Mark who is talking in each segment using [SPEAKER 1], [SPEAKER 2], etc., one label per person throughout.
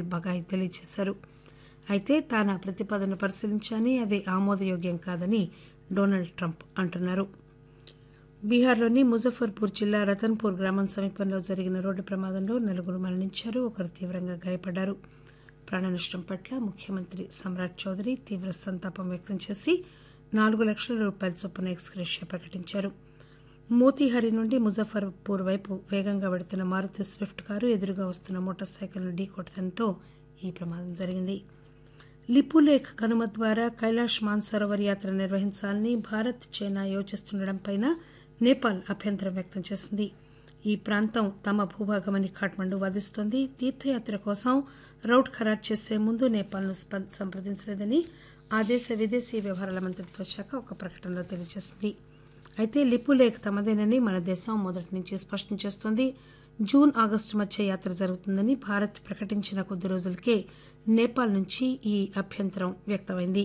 [SPEAKER 1] బగాయ్ తెలియజేశారు అయితే తాను ఆ ప్రతిపాదన పరిశీలించాని అది ఆమోదయోగ్యం కాదని డొనాల్డ్ ట్రంప్ అంటున్నారు బీహార్లోని ముజఫర్పూర్ జిల్లా రతన్పూర్ గ్రామం సమీపంలో జరిగిన రోడ్డు ప్రమాదంలో నలుగురు మరణించారు ఒకరు తీవ్రంగా గాయపడ్డారు ప్రాణనష్టం పట్ల ముఖ్యమంత్రి సమ్రాట్ చౌదరి తీవ్ర సంతాపం వ్యక్తం చేసి నాలుగు లక్షల రూపాయల చొప్పున ఎక్స్గ్రేషియా ప్రకటించారు మోతీహరి నుండి ముజఫర్పూర్ వైపు వేగంగా వెడుతున్న మారుతి స్విఫ్ట్ కారు ఎదురుగా వస్తున్న మోటార్ సైకిల్ను ఢీకొట్టడంతో ఈ ప్రమాదం జరిగింది లిపులేఖ్ కనుమ ద్వారా కైలాష్ మాన్సరోవర్ యాత్ర నిర్వహించాలని భారత్ చైనా యోచిస్తుండటంపై నేపాల్ అభ్యంతరం వ్యక్తం చేసింది ఈ ప్రాంతం తమ భూభాగమని ఖాట్మండు వాదిస్తోంది తీర్థయాత్ర కోసం రౌట్ ఖరారు చేసే ముందు నేపాల్ను సంప్రదించలేదని ఆ దేశ విదేశీ వ్యవహారాల మంత్రిత్వ శాఖ ఒక ప్రకటనలో తెలియజేసింది అయితే లిపులేఖ్ తమదేనని మన దేశం మొదటి నుంచి స్పష్టం చేస్తోంది జూన్ ఆగస్టు మధ్య యాత్ర జరుగుతుందని భారత్ ప్రకటించిన కొద్ది రోజులకే నేపాల్ నుంచి ఈ అభ్యంతరం వ్యక్తమైంది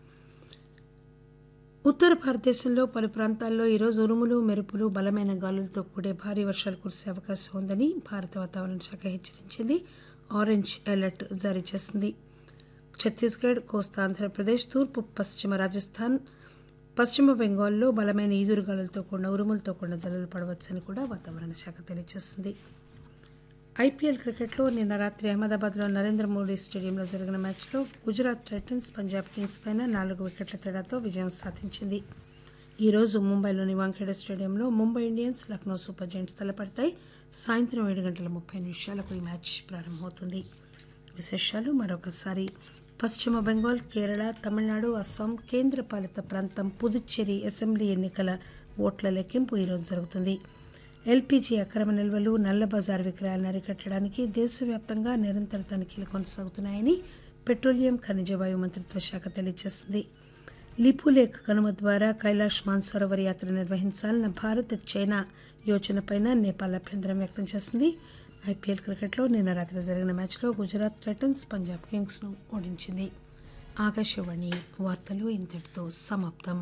[SPEAKER 1] ఉత్తర భారతదేశంలో పలు ప్రాంతాల్లో ఈరోజు ఉరుములు మెరుపులు బలమైన గాలులతో కూడే భారీ వర్షాలు కురిసే అవకాశం ఉందని భారత వాతావరణ శాఖ హెచ్చరించింది ఆరెంజ్ అలర్ట్ జారీ చేసింది ఛత్తీస్గఢ్ కోస్తా ఆంధ్రప్రదేశ్ తూర్పు పశ్చిమ రాజస్థాన్ పశ్చిమ బెంగాల్లో బలమైన ఈదురుగాలులతో కూడిన ఉరుములతో కూడిన జల్లులు పడవచ్చని కూడా వాతావరణ శాఖ తెలియజేసింది ఐపీఎల్ క్రికెట్లో నిన్న రాత్రి అహ్మదాబాద్లో నరేంద్ర మోడీ స్టేడియంలో జరిగిన మ్యాచ్లో గుజరాత్ టైటన్స్ పంజాబ్ కింగ్స్ పైన నాలుగు వికెట్ల తేడాతో విజయం సాధించింది ఈ రోజు ముంబైలోని వాంఖేడే స్టేడియంలో Mumbai Indians Lucknow super giants తలపడతాయి సాయంత్రం ఏడు గంటల ముప్పై నిమిషాలకు ఈ మ్యాచ్ ప్రారంభమవుతుంది విశేషాలు మరొకసారి పశ్చిమ బెంగాల్ కేరళ తమిళనాడు అస్సాం కేంద్రపాలిత ప్రాంతం పుదుచ్చేరి అసెంబ్లీ ఎన్నికల ఓట్ల లెక్కింపు ఈరోజు జరుగుతుంది ఎల్పీజీ అక్రమ నిల్వలు నల్ల బజార్ విక్రయాలను అరికట్టడానికి దేశవ్యాప్తంగా నిరంతర తనిఖీలు కొనసాగుతున్నాయని పెట్రోలియం ఖనిజ వాయు మంత్రిత్వ శాఖ తెలియజేసింది లిపులేఖ్ కనుమ ద్వారా కైలాష్ మాన్సరోవర్ యాత్ర నిర్వహించాలన్న భారత్ చైనా యోచనపై నేపాల్ అభ్యంతరం వ్యక్తం చేసింది ఐపీఎల్ క్రికెట్లో నిన్న రాత్రి జరిగిన మ్యాచ్లో గుజరాత్ టైటన్స్ పంజాబ్ కింగ్స్ను ఓడించింది ఆకాశవాణి వార్తలు ఇంతటితో సమాప్తం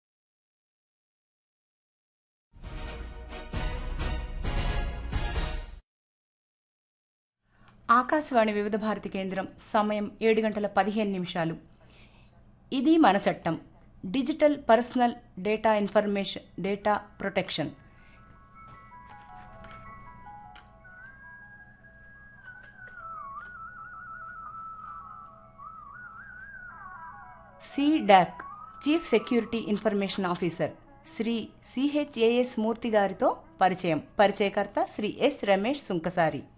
[SPEAKER 2] ఆకాశవాణి వివిధ భారతి కేంద్రం సమయం ఏడు గంటల పదిహేను నిమిషాలు ఇది మన చట్టం digital personal data information data protection CDAC chief security information officer Shri CHAS Murthy గారితో పరిచయం పరిచయకర్త శ్రీ ఎస్ రమేష్ సుంకసారి